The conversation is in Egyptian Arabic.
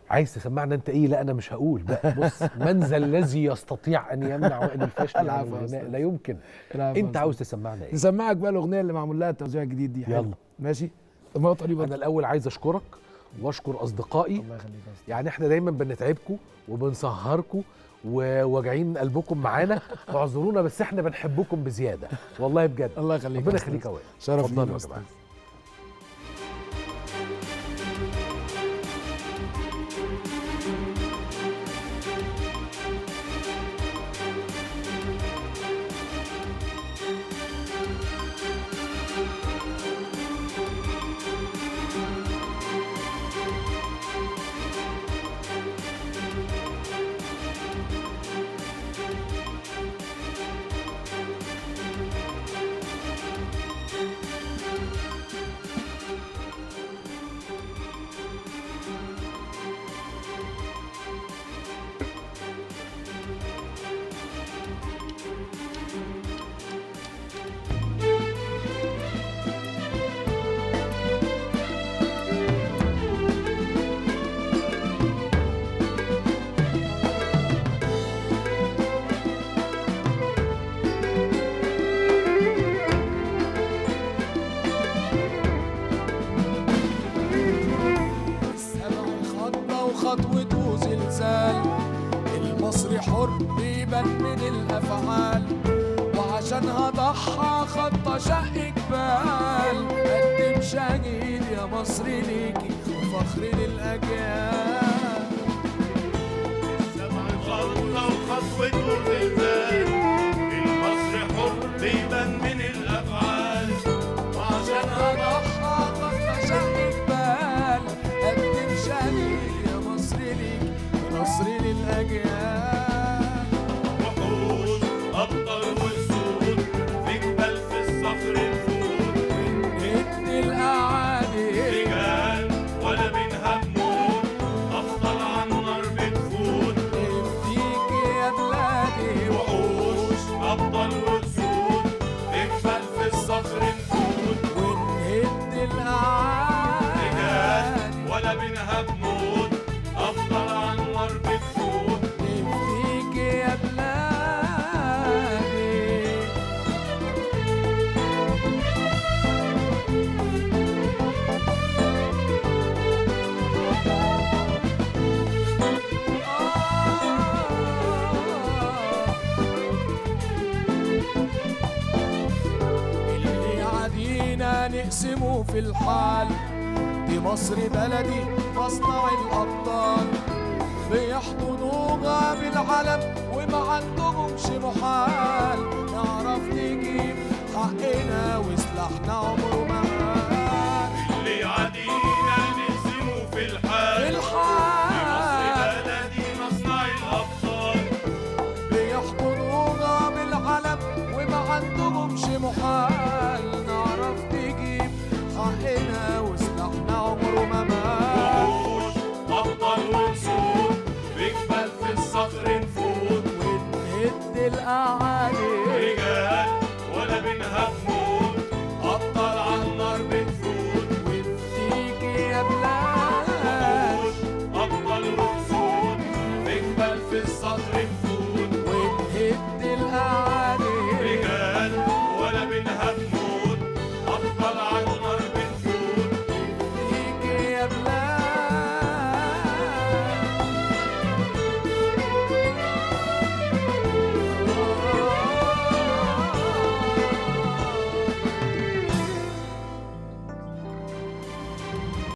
عايز تسمعنا انت ايه لا انا مش هقول بقى بص من ذا الذي يستطيع ان يمنع وائل الفاشل عن العفو يا الغناء أستاذ. لا يمكن العفو يا انت أستاذ. عاوز تسمعنا ايه نسمعك بقى الاغنيه اللي معمول لها التوزيع الجديد دي حلو. يلا. ماشي طب ما طريقه انا الاول عايز اشكرك واشكر اصدقائي الله يخليك يا أستاذ. يعني احنا دايما بنتعبكم وبنسهركم وواجعين قلبكم معانا اعذرونا بس احنا بنحبكم بزياده والله بجد الله يخليك ربنا يا أستاذ. يخليك يا وائل شرف اتفضلوا لينا يا يا جماعه أستاذ. السبع خطة وخطوته زلزال المصري حر بيبان من الأفعال وعشانها ضحى خطة شق جبال قدم شهيد يا مصري ليكي وفخر للأجيال سبع خطة وخطوته زلزال المصري حر بيبان من الأفعال وعشانها ضحى خطة شق جبال قدم شهيد يا مصري ليكي ونصري للأجيال وحوش أبطال والسود في جبال في الصخر نفوت ابن الأعادي رجال ولا منها بنود أفضل عن نار بتفوت ابديك يا بلادي وحوش أبطال والسود في جبال في الصخر نفوت ونهد رجال الأعادي ولا منها بنود أفضل عن نار بتفوت ابديك يا بلادي اللي عادينا نقسمه في الحال دي مصر بلدي مصنع الأبطال بيحضنوها بالعلم وما عندهمش محال نعرف نجيب حقنا وسلاحنا عمره ما